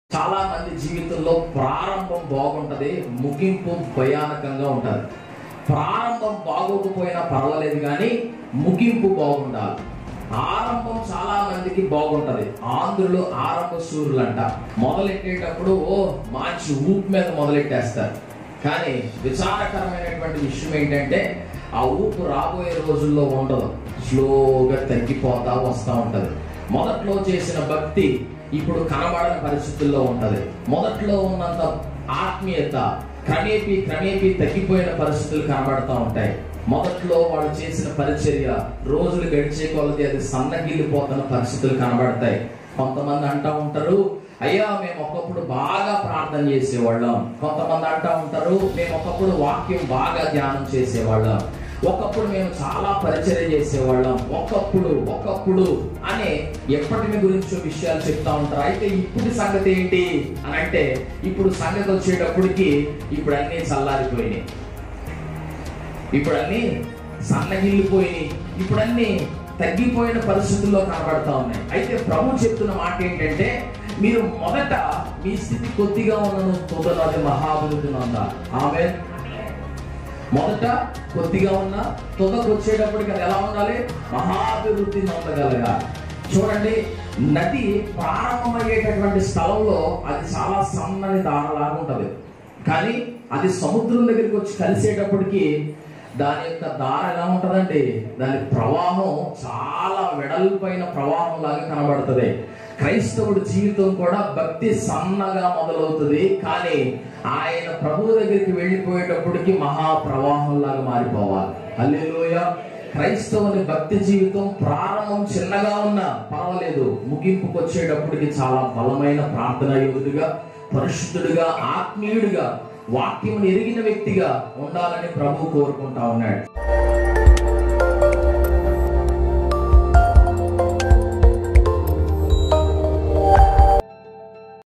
చాలా మంది జీవితంలో ప్రారంభం బాగుంటది ముగింపు భయానకంగా ఉంటది ప్రారంభం బాగోకపోయినా పర్వాలేదు కానీ ముగింపు బాగుండాలి ఆరంభం చాలా మందికి బాగుంటది ఆంధ్రులు ఆరంభ సూర్యులు అంట మొదలెట్టేటప్పుడు ఓ మంచి ఊపు మీద మొదలెట్టేస్తారు కానీ విచారకరమైనటువంటి విషయం ఏంటంటే ఆ ఊపు రాబోయే రోజుల్లో ఉండదు స్లోగా తగ్గిపోతా వస్తూ ఉంటది మొదట్లో చేసిన భక్తి ఇప్పుడు కనబడని పరిస్థితుల్లో ఉంటది మొదట్లో ఉన్నంత ఆత్మీయత క్రమేపీ క్రమేపీ తగ్గిపోయిన పరిస్థితులు కనబడతా ఉంటాయి మొదట్లో వాళ్ళు చేసిన పరిచర్య రోజులు గడిచే కొలది అది సన్నగిల్లిపోతున్న పరిస్థితులు కనబడతాయి కొంతమంది అంటా ఉంటారు అయ్యా మేము ఒకప్పుడు బాగా ప్రార్థన చేసేవాళ్ళం కొంతమంది అంటా ఉంటారు మేము ఒకప్పుడు వాక్యం బాగా ధ్యానం చేసేవాళ్ళం ఒకప్పుడు మేము చాలా పరిచర్య చేసేవాళ్ళం ఒకప్పుడు ఒకప్పుడు అనే ఎప్పటిని గురించి విషయాలు చెప్తా ఉంటారు అయితే ఇప్పుడు సంగతి ఏంటి అని అంటే ఇప్పుడు సంగతి వచ్చేటప్పటికి ఇప్పుడు అన్నీ చల్లారిపోయినాయి ఇప్పుడు అన్నీ సన్నగిల్లిపోయినాయి ఇప్పుడు అన్నీ తగ్గిపోయిన పరిస్థితుల్లో కనబడతా ఉన్నాయి అయితే ప్రభు చెప్తున్న మాట ఏంటంటే మీరు మొదట మీ స్థితి కొద్దిగా ఉన్నను తొదలు అది మహాభివృద్ధి ఉందా ఆమె మొదట కొద్దిగా ఉన్న తుదకు వచ్చేటప్పటికి అది ఎలా ఉండాలి మహాభివృద్ధి నొందగలగా చూడండి నది ప్రారంభమయ్యేటటువంటి స్థలంలో అది చాలా సన్నని దారలాగా ఉంటది కానీ అది సముద్రం దగ్గరికి వచ్చి కలిసేటప్పటికి దాని యొక్క దార ఎలా ఉంటదండి దాని ప్రవాహం చాలా వెడల్పైన ప్రవాహం లాగా కనబడుతుంది క్రైస్తవుడి జీవితం కూడా భక్తి సన్నగా మొదలవుతుంది కానీ ఆయన ప్రభువు దగ్గరికి వెళ్ళిపోయేటప్పటికి మహా ప్రవాహం లాగా మారిపోవాలి హల్లెలూయ క్రైస్తవుని భక్తి జీవితం ప్రారంభం చిన్నగా ఉన్నా పర్వాలేదు ముగింపుకు వచ్చేటప్పటికి చాలా బలమైన ప్రార్థన యోధుడిగా పరిశుద్ధుడిగా ఆత్మీయుడిగా వాక్యం ఎరిగిన వ్యక్తిగా ఉండాలని ప్రభు కోరుకుంటా ఉన్నాడు